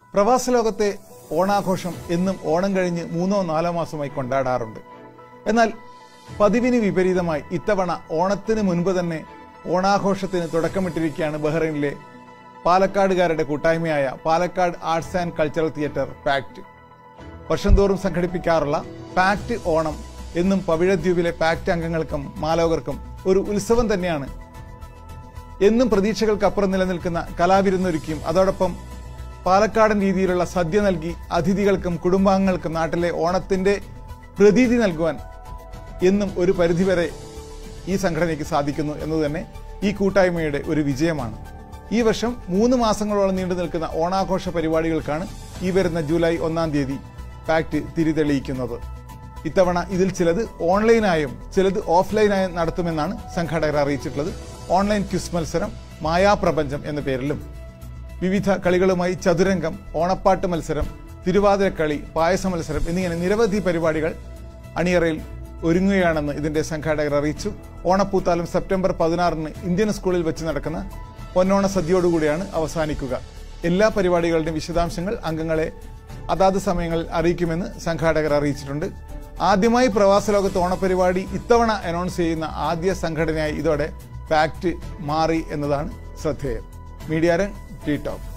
പ്രവാസ ലോകത്തെ ഓണാഘോഷം എന്നും ഓണം കഴിഞ്ഞ് മൂന്നോ നാലോ മാസമായി കൊണ്ടാടാറുണ്ട് എന്നാൽ പതിവിന് വിപരീതമായി ഇത്തവണ ഓണത്തിന് മുൻപ് തന്നെ ഓണാഘോഷത്തിന് തുടക്കമിട്ടിരിക്കുകയാണ് ബഹ്റൈനിലെ പാലക്കാടുകാരുടെ കൂട്ടായ്മയായ Palakkad arts and cultural theatre pact വർഷം തോറും സംഘടിപ്പിക്കാറുള്ള പാക്ട് ഓണം എന്നും പവിഴദ്വീപിലെ പാക്ട് അംഗങ്ങൾക്കും മാലോകർക്കും ഒരു ഉത്സവം തന്നെയാണ് എന്നും പ്രതീക്ഷകൾക്കപ്പുറം നിലനിൽക്കുന്ന കലാവിരുന്നൊരുക്കിയും അതോടൊപ്പം പാലക്കാടൻ രീതിയിലുള്ള സദ്യ നൽകി അതിഥികൾക്കും കുടുംബാംഗങ്ങൾക്കും നാട്ടിലെ ഓണത്തിന്റെ പ്രതീതി നൽകുവാൻ എന്നും ഒരു പരിധിവരെ ഈ സംഘടനയ്ക്ക് സാധിക്കുന്നു എന്നത് തന്നെ ഈ കൂട്ടായ്മയുടെ ഒരു വിജയമാണ് ഈ വർഷം മൂന്ന് മാസങ്ങളോളം നീണ്ടു നിൽക്കുന്ന ഓണാഘോഷ പരിപാടികൾക്കാണ് ഈ വരുന്ന ജൂലൈ ഒന്നാം തീയതി പാക്ട് തിരിതെളിയിക്കുന്നത് ഇത്തവണ ഇതിൽ ചിലത് ഓൺലൈനായും ചിലത് ഓഫ്ലൈനായും നടത്തുമെന്നാണ് സംഘാടകർ അറിയിച്ചിട്ടുള്ളത് ഓൺലൈൻ ക്വിസ് മത്സരം മായാപ്രപഞ്ചം എന്ന പേരിലും വിവിധ കളികളുമായി ചതുരംഗം ഓണപ്പാട്ട് മത്സരം തിരുവാതിരക്കളി പായസ മത്സരം എന്നിങ്ങനെ നിരവധി പരിപാടികൾ അണിയറയിൽ ഒരുങ്ങുകയാണെന്ന് ഇതിന്റെ സംഘാടകർ അറിയിച്ചു ഓണപ്പൂത്താലം സെപ്റ്റംബർ പതിനാറിന് ഇന്ത്യൻ സ്കൂളിൽ വെച്ച് നടക്കുന്ന പൊന്നോണ സദ്യയോടുകൂടിയാണ് അവസാനിക്കുക എല്ലാ പരിപാടികളുടെയും വിശദാംശങ്ങൾ അംഗങ്ങളെ അതാത് സമയങ്ങളിൽ അറിയിക്കുമെന്ന് സംഘാടകർ അറിയിച്ചിട്ടുണ്ട് ആദ്യമായി പ്രവാസ ലോകത്ത് ഓണപരിപാടി ഇത്തവണ അനൗൺസ് ചെയ്യുന്ന ആദ്യ സംഘടനയായി ഇതോടെ പാക്ട് മാറി എന്നതാണ് ശ്രദ്ധേയം മീഡിയ രംഗ് ടി ടോപ്പ്